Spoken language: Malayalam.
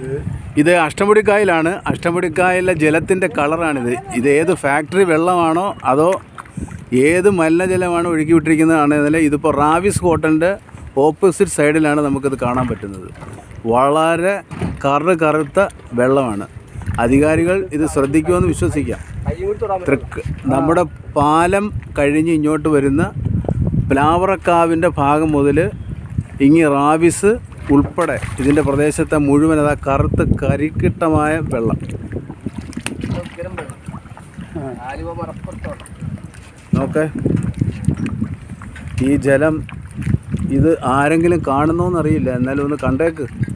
ഇത് അഷ്ടമുടിക്കായലാണ് അഷ്ടമുടിക്കായലിലെ ജലത്തിൻ്റെ കളറാണിത് ഇത് ഏത് ഫാക്ടറി വെള്ളമാണോ അതോ ഏത് മലിനജലമാണ് ഒഴുക്കി വിട്ടിരിക്കുന്നതാണെന്നല്ല ഇതിപ്പോൾ റാവിസ് ഹോട്ടലിൻ്റെ ഓപ്പോസിറ്റ് സൈഡിലാണ് നമുക്കിത് കാണാൻ പറ്റുന്നത് വളരെ കറു കറുത്ത വെള്ളമാണ് അധികാരികൾ ഇത് ശ്രദ്ധിക്കുമെന്ന് വിശ്വസിക്കാം തൃക്ക് നമ്മുടെ പാലം കഴിഞ്ഞ് ഇങ്ങോട്ട് വരുന്ന പ്ലാവറക്കാവിൻ്റെ ഭാഗം മുതൽ ഇങ്ങി റാവിസ് ഉൾപ്പെടെ ഇതിൻ്റെ പ്രദേശത്തെ മുഴുവൻ അതാ കറുത്ത് കരിക്കിട്ടമായ വെള്ളം നോക്കേ ഈ ജലം ഇത് ആരെങ്കിലും കാണുന്നോന്നറിയില്ല എന്നാലും ഒന്ന് കണ്ടേക്ക്